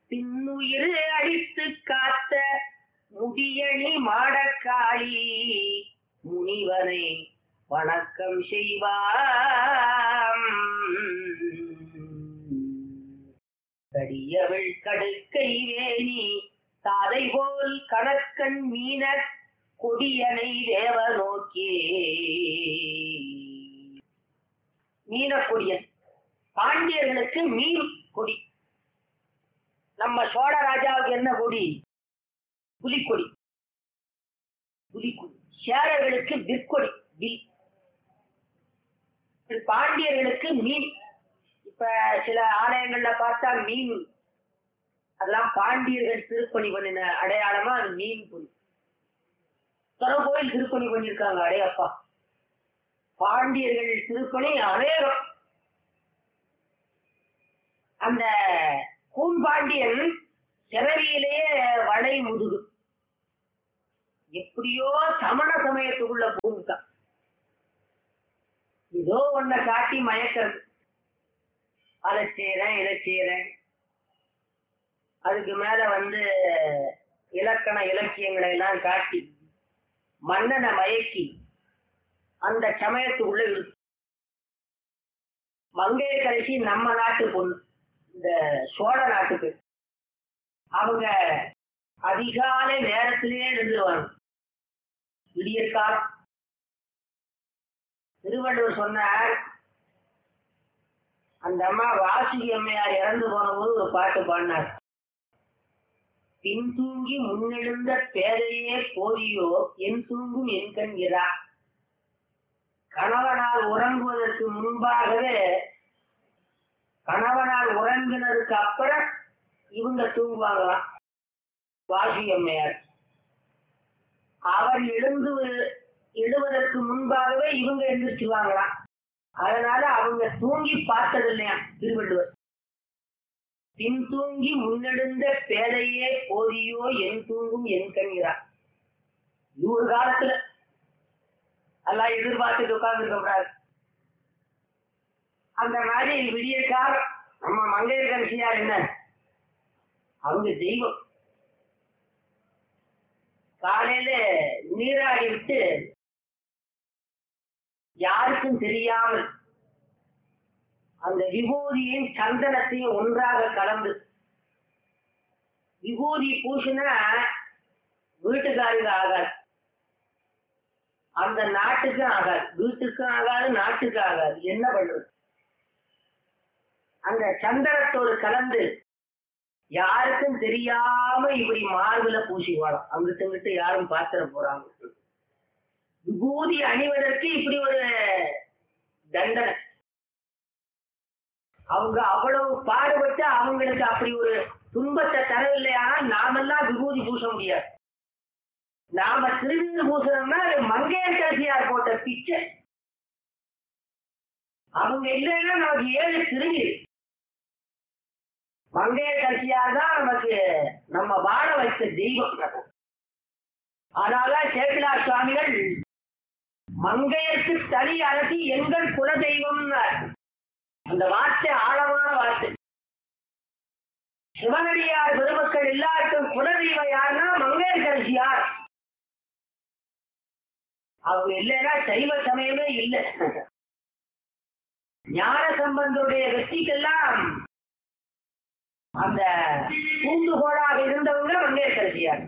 பின்னுயிர் அழித்து காத்த முடியணி மாடக்காளி முனிவனை வணக்கம் செய்வாம் கடியவள் கடுக்கை வேணி தாதை போல் கணக்கன் மீனர் கொடியனை தேவ நோக்கி மீனக்கொடியன் பாண்டியர்களுக்கு மீன் கொடி நம்ம சோழ ராஜாவுக்கு என்ன கொடி புலிக்கொடி புலிக்கொடி சேரர்களுக்கு விற்கொடி வில் இப்படி பாண்டியர்களுக்கு மீன் இப்ப சில ஆலயங்கள்ல பார்த்தா மீன் அதெல்லாம் பாண்டியர்கள் திருப்பணி பண்ணின அடையாளமா அது மீன் புலி கோயில் திருப்பணி பண்ணியிருக்காங்க அடையப்பா பாண்டியர்கள் திருப்பணி அநேகம் அந்த கூன்பாண்டியன் சிறவியிலேயே வளை முதுகு எப்படியோ சமண சமயத்துக்குள்ள பூமிக்கான் ஏதோ ஒன்ன காட்டி மயக்கிறது அதை செய்யறேன் இதை செய்யறேன் அதுக்கு மேல வந்து இலக்கண இலக்கியங்களை எல்லாம் காட்டி மன்னனை மயக்கி அந்த சமயத்துக்குள்ள இருக்கு மங்கைய கடைசி நம்ம நாட்டு பொண்ணு இந்த சோழ நாட்டுக்கு அவங்க அதிகாலை நேரத்திலேயே எழுந்துருவாங்க விடியற் காலம் திருவள்ளுவர் சொன்னார் அந்த அம்மா வாசுகி அம்மையார் இறந்து போன போது ஒரு பாட்டு பாடினார் பின் தூங்கி முன்னெழுந்த பேரையே போதியோ என் தூங்கும் என் கண்கிறா கணவனால் உறங்குவதற்கு முன்பாகவே கணவனால் உறங்கினதுக்கு அப்புறம் இவங்க தூங்குவாங்களாம் வாசி அம்மையார் அவர் எழுந்து எழுவதற்கு முன்பாகவே இவங்க எழுந்திருச்சுவாங்களாம் அதனால அவங்க தூங்கி பார்த்தது இல்லையா திருவள்ளுவர் பின் தூங்கி முன்னெடுந்த பேதையே போதியோ என் தூங்கும் என் கண்கிறார் நூறு காலத்துல எல்லாம் எதிர்பார்த்துட்டு உட்கார்ந்து கூடாது அந்த மாதிரி விடிய காலம் நம்ம மங்கையர் கடைசியார் என்ன அவங்க தெய்வம் காலையில நீராடி விட்டு யாருக்கும் தெரியாமல் அந்த விபூதியும் சந்தனத்தையும் ஒன்றாக கலந்து விபூதி பூசினா வீட்டுக்காரங்க ஆகாது அந்த நாட்டுக்கும் ஆகாது வீட்டுக்கும் ஆகாது நாட்டுக்கும் ஆகாது என்ன பண்றது அந்த சந்தனத்தோடு கலந்து யாருக்கும் தெரியாம இப்படி மார்புல பூசி வாழும் அங்கிட்டு இங்கிட்டு யாரும் பாத்திர போறாங்க விபூதி அணிவதற்கு இப்படி ஒரு தண்டனை அவங்க அவ்வளவு பாடுபட்டு அவங்களுக்கு அப்படி ஒரு துன்பத்தை தரவில்லையானால் நாமெல்லாம் விபூதி பூச முடியாது நாம திருநீர் பூசணும்னா அது மங்கையர் கடைசியார் போட்ட பிச்சை அவங்க இல்லைன்னா நமக்கு ஏழு திருநீர் மங்கையர் கடைசியார் தான் நமக்கு நம்ம வாழ வைத்த தெய்வம் அதனால சேக்கிலார் சுவாமிகள் மங்கையருக்கு தனி அரசி எங்கள் குல தெய்வம்னார் அந்த வார்த்தை ஆழமான வார்த்தை சிவனடியார் பெருமக்கள் எல்லாருக்கும் குலதெய்வம் யாருன்னா மங்கையர் கடைசியார் அவங்க இல்லைன்னா சைவ சமயமே இல்லை ஞான சம்பந்தருடைய வெற்றிக்கெல்லாம் அந்த தூண்டுகோலாக இருந்தவங்க மங்கையர் கடைசியார்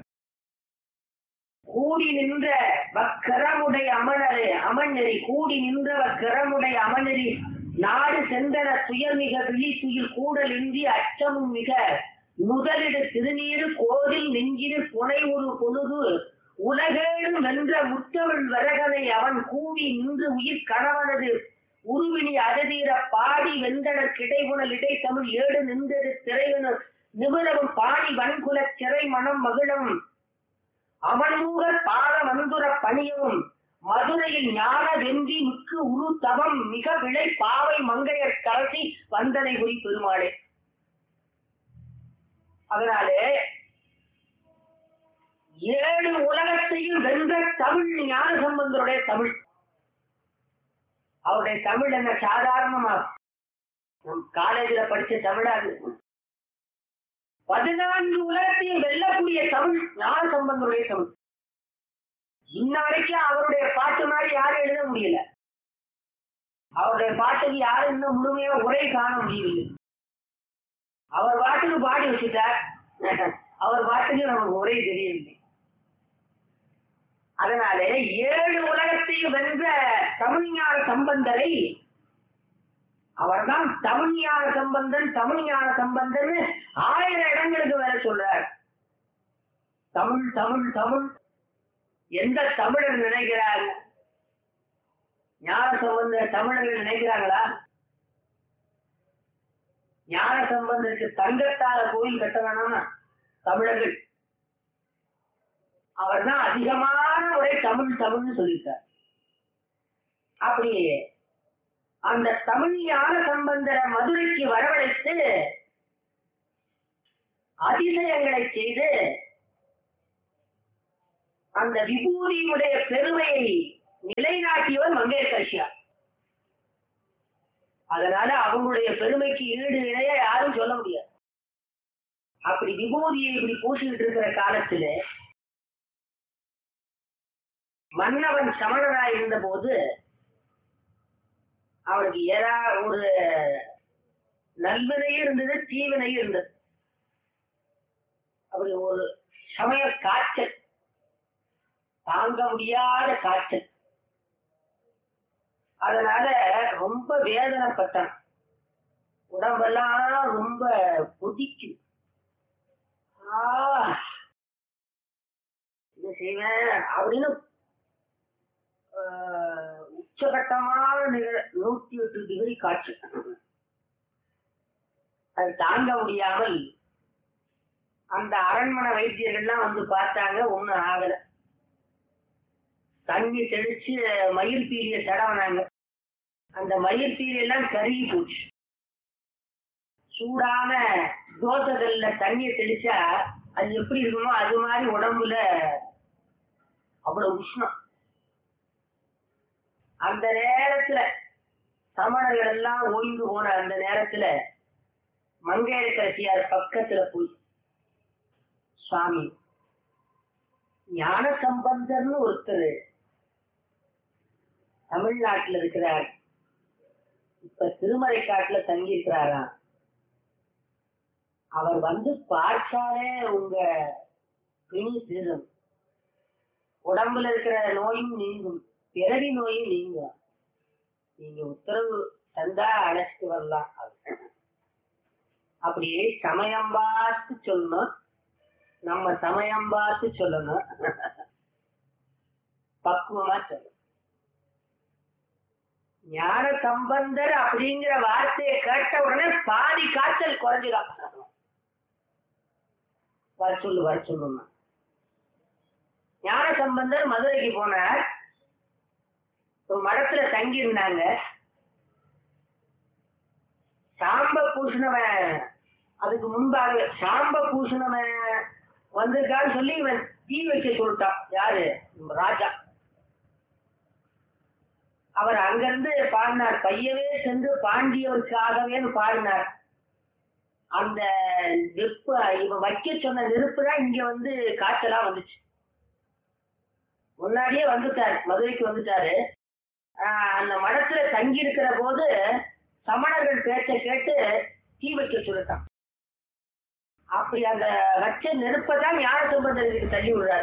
கூடி நின்ற வக்கரமுடைய அமனரே அமனரி கூடி நின்ற வக்கரமுடைய அமனரி நாடு சென்றன துயர்மிக விழித்துயில் கூடல் இன்றி அச்சமும் மிக முதலிடு திருநீரு கோதில் நெஞ்சிரு புனை ஒரு பொழுது உலகேடும் வென்ற முத்தமிழ் வரகனை அவன் கூடி நின்று உயிர் கணவனது உருவினி அததீர பாடி வெந்தனர் கிடைபுணல் இடை தமிழ் ஏடு நின்றது திரைவன நிபுணரும் பாடி வன்குல சிறை மனம் மகிழம் அமன்மூகர் பாத மந்துர பணியவும் மதுரையில் ஞான வென்றி மிக்கு உரு தவம் மிக விளை பாவை மங்கையர் கரசி வந்தனை குறி பெருமாளே அதனாலே ஏழு உலகத்தையும் வென்ற தமிழ் ஞான சம்பந்தருடைய தமிழ் அவருடைய தமிழ் என்ன சாதாரணமா நம் காலேஜில் படிச்ச தமிழாது பதினான்கு உலகத்தையும் வெல்லக்கூடிய தமிழ் ஞான சம்பந்தருடைய தமிழ் இன்ன வரைக்கும் அவருடைய பாட்டு மாதிரி யாரும் எழுத முடியல அவருடைய பாட்டுக்கு யாரும் இன்னும் முழுமையா உரை காண முடியவில்லை அவர் பாட்டுக்கு பாடி வச்சுட்டார் அவர் பாட்டுக்கு நமக்கு உரை தெரியவில்லை அதனால ஏழு உலகத்தையும் வென்ற தமிழ்ஞான சம்பந்தரை அவர்தான் தமிழ்ஞான சம்பந்தன் தமிழ்ஞான சம்பந்தன் ஆயிரம் இடங்களுக்கு வேற சொல்றார் தமிழ் தமிழ் தமிழ் எந்த தமிழர் நினைக்கிறார் ஞான சம்பந்த தமிழர்கள் நினைக்கிறாங்களா ஞான சம்பந்தருக்கு தங்கத்தால கோயில் கட்ட வேணாமா தமிழர்கள் அவர் தான் அதிகமான உரை தமிழ் தமிழ்னு சொல்லியிருக்கார் அப்படி அந்த தமிழ் ஞான சம்பந்தர மதுரைக்கு வரவழைத்து அதிசயங்களை செய்து அந்த விபூதியுடைய பெருமையை நிலைநாட்டியவர் மங்கையர்கட்சியார் அதனால அவங்களுடைய பெருமைக்கு ஈடு இணைய யாரும் சொல்ல முடியாது அப்படி விபூதியை இப்படி பூசிக்கிட்டு இருக்கிற காலத்துல மன்னவன் சமணராய் இருந்த போது அவனுக்கு ஏதா ஒரு நல்வினையும் இருந்தது தீவினையும் இருந்தது அப்படி ஒரு சமய காய்ச்சல் தாங்க முடியாத காய்ச்சல் அதனால ரொம்ப வேதனைப்பட்டான் உடம்பெல்லாம் ரொம்ப கொதிக்கும் ஆ, என்ன செய்வேன் அப்படின்னு ஆஹ், உச்சகட்டமான நிக- நூத்தி எட்டு டிகிரி காய்ச்சல் அது தாங்க முடியாமல் அந்த அரண்மனை வைத்தியர்கள்லாம் வந்து பார்த்தாங்க ஒண்ணும் ஆகல தண்ணி தெளிச்சு மயில் பீலிய தடவினாங்க அந்த மயில் பீலி எல்லாம் கருகி போச்சு சூடான தோசைகள்ல தண்ணியை தெளிச்சா அது எப்படி இருக்குமோ அது மாதிரி உடம்புல அவ்வளவு உஷ்ணம் அந்த நேரத்துல சமணர்கள் எல்லாம் ஓய்ந்து போன அந்த நேரத்துல மங்கையரசியார் பக்கத்துல போய் சுவாமி ஞான சம்பந்தர்னு ஒருத்தர் தமிழ்நாட்டுல இருக்கிறார் இப்ப திருமலை காட்டுல தங்கி இருக்கிறாராம் அவர் வந்து பார்த்தாலே உங்க பிணி தீரும் உடம்புல இருக்கிற நோயும் நீங்கும் பிறவி நோயும் நீங்கும் நீங்க உத்தரவு தந்தா அழைச்சிட்டு வரலாம் அப்படியே சமயம் பார்த்து சொல்லணும் நம்ம சமயம் பார்த்து சொல்லணும் பக்குவமா சொல்லணும் ஞான சம்பந்தர் அப்படிங்கிற வார்த்தையை கேட்ட உடனே பாதி காய்ச்சல் குறைஞ்சிடும் வர சொல்லு வர சொல்லுமா ஞான சம்பந்தர் மதுரைக்கு போனார் ஒரு மடத்துல தங்கி இருந்தாங்க சாம்ப பூசினவன் அதுக்கு முன்பாக சாம்ப பூசினவன் வந்திருக்கான்னு சொல்லி இவன் தீ வைக்க சொல்லிட்டான் யாரு ராஜா அவர் அங்கிருந்து பாடினார் பையவே சென்று பாண்டியவருக்காகவே பாடினார் அந்த நெருப்பு இவன் வைக்க சொன்ன நெருப்பு தான் இங்க வந்து காய்ச்சலா வந்துச்சு முன்னாடியே வந்துட்டார் மதுரைக்கு வந்துட்டாரு ஆஹ் அந்த மடத்துல தங்கி இருக்கிற போது சமணர்கள் பேச்ச கேட்டு தீ வைக்க சொல்லிட்டான் அப்படி அந்த வச்ச நெருப்பை தான் ஞான சம்பந்தருக்கு தள்ளி விடுறார்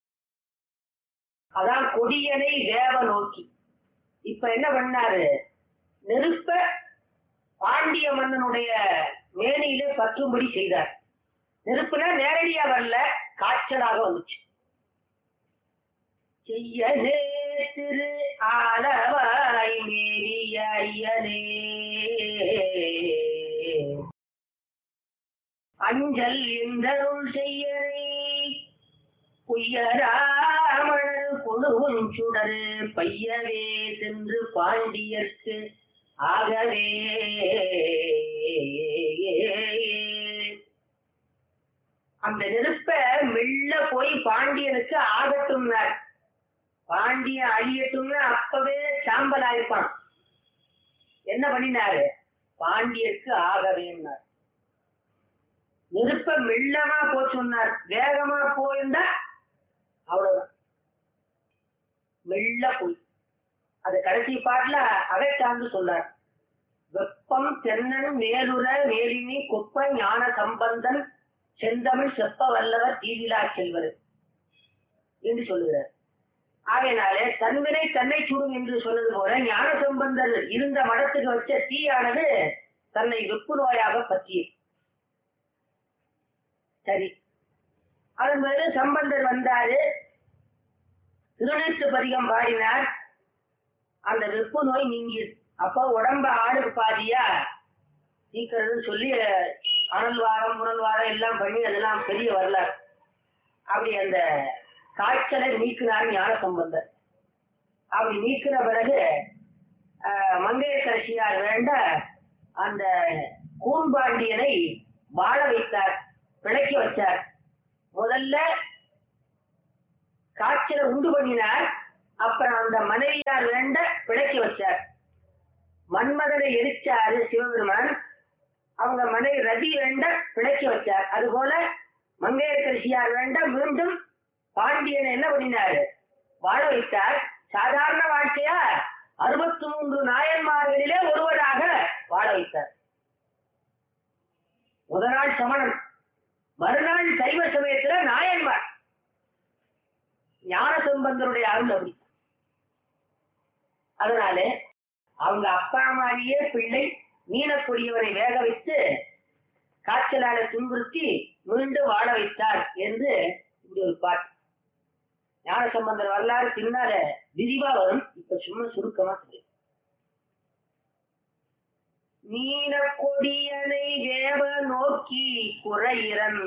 அதான் கொடியனை தேவ நோக்கி இப்ப என்ன பண்ணாரு நெருப்ப பாண்டிய மன்னனுடைய மேனியிலே பற்றும்படி செய்தார் நெருப்புல நேரடியா வரல காய்ச்சலாக வந்துச்சு செய்யனே திரு ஆலவாய் மேரிய ஐயனே அஞ்சல் இந்தருள் செய்யனே புய்யராமணர் பொழுவும் சுடரு பையவே சென்று பாண்டியர்க்கு ஆகவே அந்த நெருப்ப மெல்ல போய் பாண்டியனுக்கு ஆகட்டும்னார் பாண்டியன் அழியட்டும்னு அப்பவே சாம்பல் ஆயிருப்பான் என்ன பண்ணினாரு பாண்டியருக்கு ஆகவேன்னார் நெருப்ப மெல்லமா போ சொன்னார் வேகமா போயிருந்தா அவ்வளவுதான் மெல்ல போய் அது கடைசி பாட்டுல அகச்சார்ந்து சொன்னார் வெப்பம் தென்னன் மேலுற மேலினி குப்ப ஞான சம்பந்தன் செந்தமிழ் செப்ப வல்லவர் தீவிலா செல்வர் என்று சொல்லுகிறார் ஆகையினாலே தன்வினை தன்னை சுடும் என்று சொன்னது போல ஞான சம்பந்தர் இருந்த மடத்துக்கு வச்ச தீயானது தன்னை வெப்பு நோயாக பற்றியது சரி அதன் பிறகு சம்பந்தர் வந்தாரு திருநீற்று பதிகம் பாடினார் அந்த வெப்பு நோய் நீங்கியது அப்போ உடம்ப ஆளுக்கு பாதியா நீக்கிறதுன்னு சொல்லி அனல் வாரம் முரல் வாரம் எல்லாம் பண்ணி அதெல்லாம் பெரிய வரலாறு அப்படி அந்த காய்ச்சலை நீக்கினார் ஞான சம்பந்தர் அப்படி நீக்கின பிறகு ஆஹ், மங்கையரசியார் வேண்ட அந்த கூன்பாண்டியனை வாழ வைத்தார் பிழைக்க வச்சார் முதல்ல காய்ச்சலை உண்டு பண்ணினார் அப்புறம் அந்த மனைவியார் வேண்ட பிழைக்க வச்சார் மன்மதனை எரிச்சாரு சிவபெருமான் அவங்க மனைவி ரதி வேண்ட பிழைக்க வச்சார் அதுபோல மங்கையரசியார் வேண்ட மீண்டும் பாண்டியனை என்ன பண்ணினாரு வாழ வைத்தார் சாதாரண வாழ்க்கையா அறுபத்தி மூன்று நாயன்மார்களிலே ஒருவராக வாழ வைத்தார் முதல் நாள் சமணன் மறுநாள் சைவ சமயத்துல நாயன்மார் ஞான சம்பந்தருடைய அருள் அப்படி அதனாலே அவங்க அப்பா மாதிரியே பிள்ளை மீனக்கூடியவரை வேக வைத்து காய்ச்சலால துன்புறுத்தி மீண்டும் வாழ வைத்தார் என்று இப்படி ஒரு பாட்டு ஞான சம்பந்தர் வரலாறு பின்னால விரிவா வரும் இப்ப சும்மா சுருக்கமா சொல்லு மீன கொடியனை வேவ நோக்கி குறையிறன்